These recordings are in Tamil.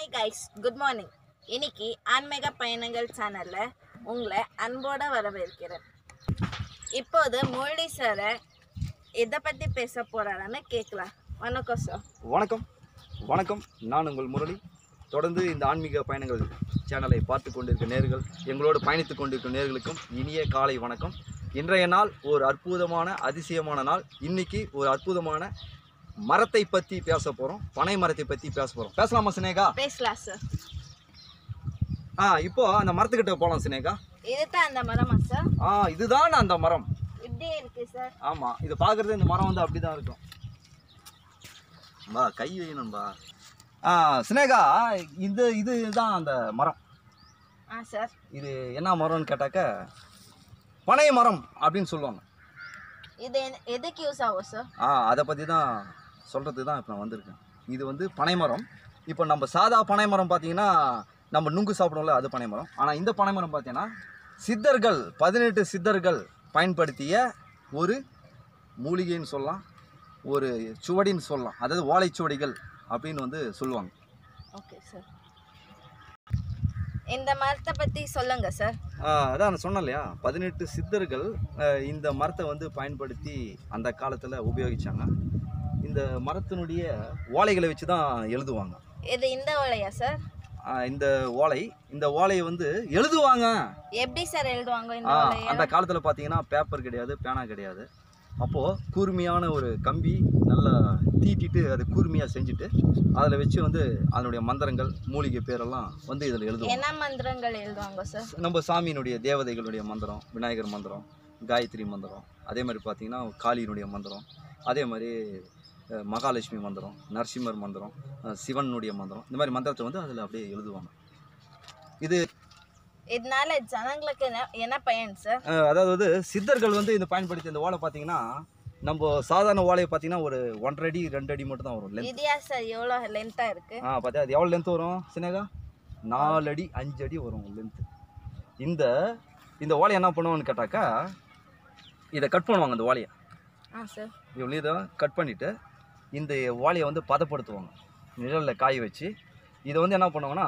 ஹாய் கைஸ் குட் மார்னிங் இன்னைக்கு ஆன்மீக பயணங்கள் சேனல்ல உங்களை அன்போட வரவேற்கிறேன் இப்போது முரளி சாரை எதை பற்றி பேச போறாருன்னு கேட்கலாம் வணக்கம் சார் வணக்கம் வணக்கம் நான் உங்கள் முரளி தொடர்ந்து இந்த ஆன்மீக பயணங்கள் சேனலை பார்த்து கொண்டிருக்க நேர்கள் எங்களோடு பயணித்து கொண்டிருக்கும் நேர்களுக்கும் இனிய காலை வணக்கம் இன்றைய நாள் ஒரு அற்புதமான அதிசயமான நாள் இன்னைக்கு ஒரு அற்புதமான மரத்தை பற்றி பேச போகிறோம் பனை மரத்தை பற்றி பேச போகிறோம் பேசலாமா சினேகா பேசலாம் சார் ஆ இப்போ அந்த மரத்துக்கிட்ட போகலாம் சினேகா இதுதான் அந்த மரமா சார் ஆ இதுதான் அந்த மரம் இப்படியே இருக்கு சார் ஆமாம் இது பார்க்குறது இந்த மரம் வந்து அப்படி தான் இருக்கும் பா கை வையணும்பா ஆ சினேகா இது இதுதான் அந்த மரம் ஆ சார் இது என்ன மரம்னு கேட்டாக்க பனை மரம் அப்படின்னு சொல்லுவாங்க இது எ- எதுக்கு யூஸ் ஆகும் சார் ஆ அதை பற்றி தான் சொல்கிறதுக்கு தான் இப்போ நான் வந்திருக்கேன் இது வந்து பனை மரம் இப்போ நம்ம சாதா பனை மரம் பார்த்தீங்கன்னா நம்ம நுங்கு சாப்பிடுவோம்ல அது பனை மரம் ஆனால் இந்த பனை மரம் பார்த்தீங்கன்னா சித்தர்கள் பதினெட்டு சித்தர்கள் பயன்படுத்திய ஒரு மூலிகைன்னு சொல்லலாம் ஒரு சுவடின்னு சொல்லலாம் அதாவது ஓலைச்சுவடிகள் அப்படின்னு வந்து சொல்லுவாங்க ஓகே சார் இந்த மரத்தை பற்றி சொல்லுங்க சார் ஆ, அதான் நான் சொன்னேன் இல்லையா பதினெட்டு சித்தர்கள் ஆ, இந்த மரத்தை வந்து பயன்படுத்தி அந்த காலத்தில் உபயோகிச்சாங்க இந்த மரத்தினுடைய ஓலைகளை வச்சு தான் எழுதுவாங்க இது இந்த ஓலையா சார் ஆ, இந்த ஓலை இந்த ஓலையை வந்து எழுதுவாங்க எப்படி சார் எழுதுவாங்க இந்த ஆ, ஓலையை அந்த காலத்தில் பார்த்தீங்கன்னா பேப்பர் கிடையாது பேனா கிடையாது அப்போது கூர்மையான ஒரு கம்பி நல்லா தீட்டிட்டு அது கூர்மையாக செஞ்சுட்டு அதில் வச்சு வந்து அதனுடைய மந்திரங்கள் மூலிகை பேரெல்லாம் வந்து இதில் எழுதுவாங்க என்ன மந்திரங்கள் எழுதுவாங்க சார் நம்ம சாமியினுடைய தேவதைகளுடைய மந்திரம் விநாயகர் மந்திரம் காயத்ரி மந்திரம் அதே மாதிரி பார்த்தீங்கன்னா காளியினுடைய மந்திரம் அதே மாதிரி அஹ், மகாலட்சுமி மந்திரம் நரசிம்மர் மந்திரம் அஹ், சிவனுடைய மந்திரம் இந்த மாதிரி மந்திரத்தை வந்து அதில் அப்படியே எழுதுவாங்க இது இதனால ஜனங்களுக்கு என்ன என்ன பயன் சார் அஹ், அதாவது சித்தர்கள் வந்து இந்த பயன்படுத்தி இந்த ஓலை பார்த்தீங்கன்னா நம்ம சாதாரண ஓலையை பார்த்தீங்கன்னா ஒரு ஒன்றரை அடி ரெண்டு அடி மட்டும் தான் வரும் லென்த் இது ஏன் சார் எவ்வளோ லென்த்தாக இருக்கு ஆ பார்த்தா அது எவ்வளோ லென்த் வரும் சினேகா நாலு அடி அஞ்சு அடி வரும் லென்த்து இந்த இந்த ஓலையை என்ன பண்ணுவோம்னு கேட்டாக்கா இதை கட் பண்ணுவாங்க இந்த ஓலையை ஆ சார் இவ்வளோ இதை கட் பண்ணிவிட்டு இந்த ஓலையை வந்து பதப்படுத்துவாங்க நிழலில் காய வச்சு இதை வந்து என்ன பண்ணுவாங்கன்னா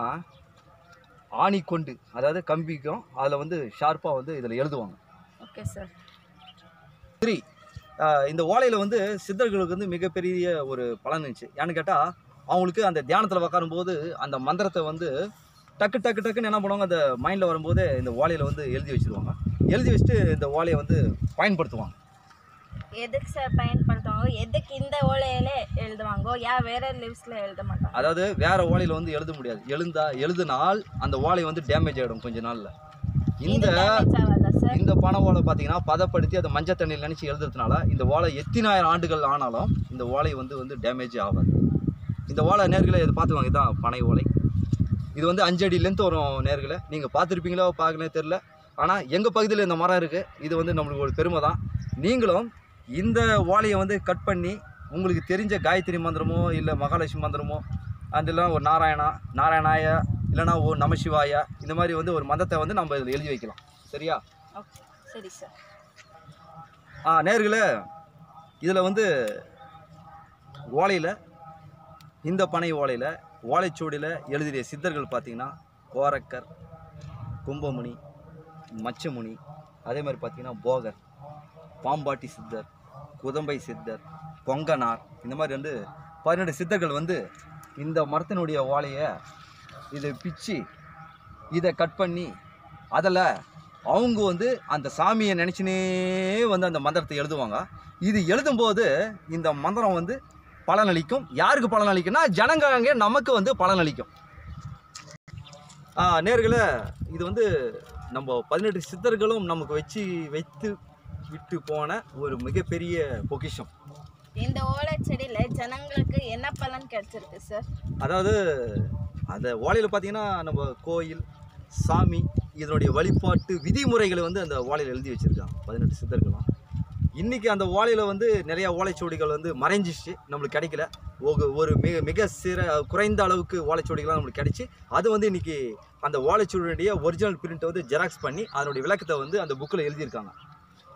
ஆணி கொண்டு அதாவது கம்பிக்கும் அதில் வந்து ஷார்ப்பாக வந்து இதில் எழுதுவாங்க ஓகே சார் த்ரீ இந்த ஓலையில் வந்து சித்தர்களுக்கு வந்து மிகப்பெரிய ஒரு பலன் இருந்துச்சு ஏன்னு கேட்டால் அவங்களுக்கு அந்த தியானத்தில் உட்காரும்போது அந்த மந்திரத்தை வந்து டக்கு டக்கு டக்குன்னு என்ன பண்ணுவாங்க அந்த மைண்டில் வரும்போது இந்த ஓலையில் வந்து எழுதி வச்சுருவாங்க எழுதி வச்சுட்டு இந்த ஓலையை வந்து பயன்படுத்துவாங்க எதுக்கு சார் பயன்படுத்துவாங்க எதுக்கு இந்த ஓலையில எழுதுவாங்க யா வேற லிவ்ஸ்ல எழுத மாட்டாங்க அதாவது வேற ஓலையில் வந்து எழுத முடியாது எழுந்தா எழுதினால் அந்த ஓலை வந்து டேமேஜ் ஆகிடும் கொஞ்ச நாளில் இது இந்த damage ஆகாதா சார் இந்த பனை ஓலை பார்த்தீங்கன்னா பதப்படுத்தி அதை மஞ்சள் தண்ணியில் நினச்சி எழுதுறதுனால இந்த ஓலை எத்தனாயிரம் ஆண்டுகள் ஆனாலும் இந்த ஓலை வந்து வந்து டேமேஜ் ஆகாது இந்த ஓலை நேர்களை இது பார்த்துக்கோங்க இதுதான் பனை ஓலை இது வந்து அஞ்சு அடி லென்த் வரும் நேர்களை நீங்கள் பார்த்துருப்பீங்களோ பார்க்கலே தெரில ஆனால் எங்கள் பகுதியில் இந்த மரம் இருக்குது இது வந்து நம்மளுக்கு ஒரு பெருமை தான் நீங்களும் இந்த ஓலையை வந்து கட் பண்ணி உங்களுக்கு தெரிஞ்ச காயத்ரி மந்திரமோ இல்லை மகாலட்சுமி மந்திரமோ அந்த இல்லைனா ஒரு நாராயணா நாராயணாய இல்லைனா ஓ நமசிவாய இந்த மாதிரி வந்து ஒரு மந்திரத்தை வந்து நம்ம இதில் எழுதி வைக்கலாம் சரியா ஓகே சரி சார் ஆ நேர்களே இதில் வந்து ஓலையில் இந்த பனை ஓலையில் ஓலைச்சுவடியில் எழுதிய சித்தர்கள் பார்த்தீங்கன்னா கோரக்கர் கும்பமுனி மச்சமுனி அதே மாதிரி பார்த்தீங்கன்னா போகர் பாம்பாட்டி சித்தர் குதம்பை சித்தர் கொங்கனார் இந்த மாதிரி வந்து பதினெட்டு சித்தர்கள் வந்து இந்த மரத்தினுடைய ஓலையை இதை பிச்சு இதை கட் பண்ணி அதில் அவங்க வந்து அந்த சாமியை நினச்சினே வந்து அந்த மந்திரத்தை எழுதுவாங்க இது எழுதும்போது இந்த மந்திரம் வந்து பலனளிக்கும் யாருக்கு பலனளிக்கும்னா ஜனங்க நமக்கு வந்து பலனளிக்கும் ஆ, நேர்களே இது வந்து நம்ம பதினெட்டு சித்தர்களும் நமக்கு வச்சு வைத்து விட்டு போன ஒரு மிகப்பெரிய பொக்கிஷம் இந்த ஓலை செடியில ஜனங்களுக்கு என்ன பலன் கிடைச்சிருக்கு சார் அதாவது அந்த ஓலையில் பார்த்தீங்கன்னா நம்ம கோயில் சாமி இதனுடைய வழிபாட்டு விதிமுறைகளை வந்து அந்த ஓலையில் எழுதி வச்சுருக்காங்க பதினெட்டு சித்தர்களும் இன்றைக்கி அந்த ஓலையில் வந்து நிறையா ஓலைச்சுவடிகள் வந்து மறைஞ்சிச்சு நம்மளுக்கு கிடைக்கல ஒரு ஒரு மிக மிக சிற குறைந்த அளவுக்கு ஓலைச்சுவடிகள்லாம் நம்மளுக்கு கிடைச்சி அது வந்து இன்றைக்கி அந்த ஓலைச்சுவடியுடைய ஒரிஜினல் பிரிண்ட்டை வந்து ஜெராக்ஸ் பண்ணி அதனுடைய விளக்கத்தை வந்து அந்த புக்கில் எழுதியிருக்காங்க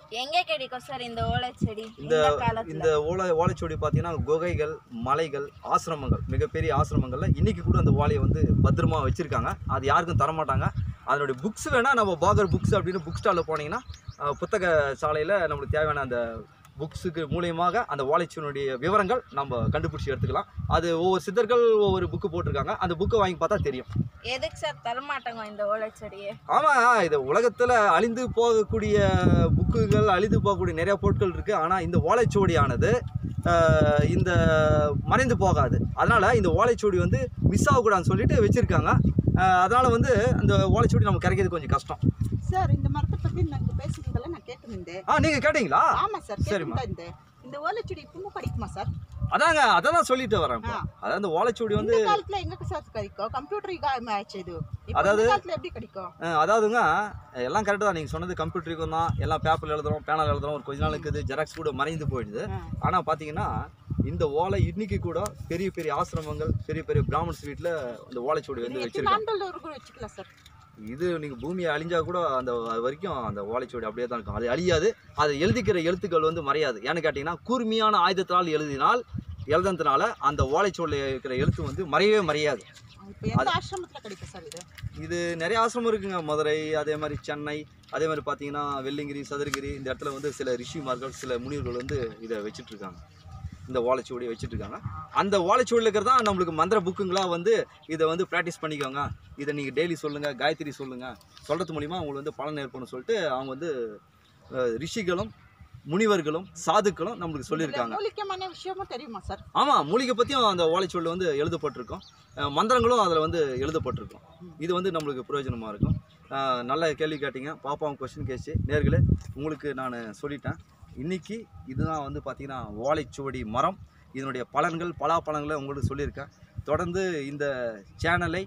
எங்க கிடைக்கும் சார் இந்த ஓலைச்செடி இந்த இந்த காலத்துல இந்த ஓலை ஓலைச்சுவடி பார்த்தீங்கன்னா குகைகள் மலைகள் ஆசிரமங்கள் மிகப்பெரிய ஆசிரமங்கள்ல இன்னைக்கு கூட அந்த ஓலையை வந்து பத்திரமா வச்சிருக்காங்க அது யாருக்கும் தரமாட்டாங்க அதனுடைய புக்ஸ் வேணால் நம்ம பாகர் புக்ஸ் அப்படின்னு புக் ஸ்டாலில் போனீங்கன்னா அஹ், புத்தக சாலையில் நம்மளுக்கு தேவையான அந்த புக்ஸுக்கு மூலியமாக அந்த ஓலைச்சுவனுடைய விவரங்கள் நம்ம கண்டுபிடிச்சி எடுத்துக்கலாம் அது ஒவ்வொரு சித்தர்கள் ஒவ்வொரு புக்கு போட்டிருக்காங்க அந்த புக்கை வாங்கி பார்த்தா தெரியும் எதுக்கு சார் தரமாட்டாங்க இந்த ஓலைச்செடியை ஆமாம் இது உலகத்தில் அழிந்து போகக்கூடிய புக்குகள் அழிந்து போகக்கூடிய நிறைய பொருட்கள் இருக்குது ஆனால் இந்த ஓலைச்சுவடியானது ஆஹ், இந்த மறைந்து போகாது அதனால் இந்த ஓலைச்சுவடி வந்து மிஸ் ஆகக்கூடாதுன்னு சொல்லிட்டு வச்சுருக்காங்க அதனால் வந்து அந்த ஓலைச்சுவடி நம்ம கிடைக்கிறது கொஞ்சம் கஷ்டம் சார் இந்த மரத்தை பத்தி நாங்க பேசுனதெல்லாம் நான் கேட்டிருந்தேன் ஆ நீங்கள் கேட்டிங்களா ஆமா சார் சரிம்மா. கேட்டிருந்தேன் இந்த இந்த ஓலைச்சுடி இப்பவும் கிடைக்குமா சார் அதாங்க அதை தான் சொல்லிட்டு வரேன் இப்போ ஆ. அதாவது இந்த ஓலைச்சுவடி வந்து இந்த காலத்துல எங்க சார் கிடைக்கும் கம்ப்யூட்டர் யுகம் ஆச்சு இது இப்போ அதாவது- இந்த காலத்துல எப்படி கிடைக்கும் அஹ் அதாவதுங்க எல்லாம் கரெக்டு தான் நீங்கள் சொன்னது கம்ப்யூட்டருக்கும் தான் எல்லாம் பேப்பரில் எழுதுறோம் பேனால் எழுதுறோம் ஒரு கொஞ்ச நாள் இருக்குது ஜெராக்ஸ் கூட மறைந்து போயிடுது ஆ. ஆனால் பார்த்தீங்கன்னா இந்த ஓலை இன்னைக்கு கூட பெரிய பெரிய ஆசிரமங்கள் பெரிய பெரிய பிராமன்ஸ் வீட்டில் இந்த ஓலைச்சுவடி வந்து இது எத்தனை வச்சிருக்காங்க ஆண்டுகள் ஒரு கூட வச்சுக்கலாம் சார் இது நீங்கள் பூமியை அழிஞ்சா கூட அந்த அது வரைக்கும் அந்த ஓலைச்சுவடி அப்படியே தான் இருக்கும் அது அழியாது அது எழுதிக்கிற எழுத்துக்கள் வந்து மறையாது ஏன்னு கேட்டிங்கன்னா கூர்மையான ஆயுதத்தினால் எழுதினால் எழுதுனதுனால அந்த ஓலைச்சுவடியில் இருக்கிற எழுத்து வந்து மறையவே மறையாது இப்போ எந்த ஆசிரமத்துல கிடைக்கும் சார் இது இது நிறைய ஆசிரமம் இருக்குங்க மதுரை அதே மாதிரி சென்னை அதே மாதிரி பார்த்தீங்கன்னா வெள்ளிங்கிரி சதுரகிரி இந்த இடத்துல வந்து சில ரிஷிமார்கள் சில முனிவர்கள் வந்து இதை வச்சுட்டு இருக்காங்க இந்த ஓலைச்சுவடியை வச்சுட்டு இருக்காங்க அந்த ஓலைச்சுவடியில் இருக்கிறது தான் நம்மளுக்கு மந்திர புக்குங்களா வந்து இதை வந்து ப்ராக்டிஸ் பண்ணிக்கோங்க இதை நீங்கள் டெய்லி சொல்லுங்கள் காயத்ரி சொல்லுங்கள் சொல்கிறது மூலிமா உங்களுக்கு வந்து பலன் ஏற்படும் சொல்லிட்டு அவங்க வந்து அஹ், ரிஷிகளும் முனிவர்களும் சாதுக்களும் நம்மளுக்கு இதுல சொல்லியிருக்காங்க மூலிகமான விஷயமும் தெரியுமா சார் ஆமாம் மூலிகை பற்றியும் அந்த ஓலைச்சுவடியில் வந்து எழுதப்பட்டிருக்கும் அஹ் மந்திரங்களும் அதில் வந்து எழுதப்பட்டிருக்கும் இது வந்து நம்மளுக்கு பிரயோஜனமாக இருக்கும் அஹ் நல்ல கேள்வி கேட்டீங்க பாப்பாவும் கொஸ்டின் கேச்சு நேர்களே உங்களுக்கு நான் சொல்லிட்டேன் இன்னைக்கு இதுதான் வந்து பார்த்தீங்கன்னா ஓலைச்சுவடி மரம் இதனுடைய பலன்கள் பலாப்பழங்களை உங்களுக்கு சொல்லியிருக்கேன் தொடர்ந்து இந்த சேனலை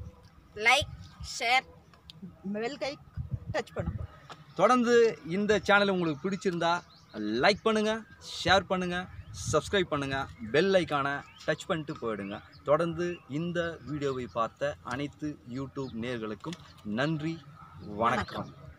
லைக் ஷேர் வெல்கை டச் பண்ணுங்க தொடர்ந்து இந்த சேனல் உங்களுக்கு பிடிச்சிருந்தா லைக் பண்ணுங்கள் ஷேர் பண்ணுங்கள் சப்ஸ்கிரைப் பண்ணுங்கள் பெல் ஐக்கானை டச் பண்ணிட்டு போயிடுங்க தொடர்ந்து இந்த வீடியோவை பார்த்த அனைத்து யூடியூப் நேர்களுக்கும் நன்றி வணக்கம்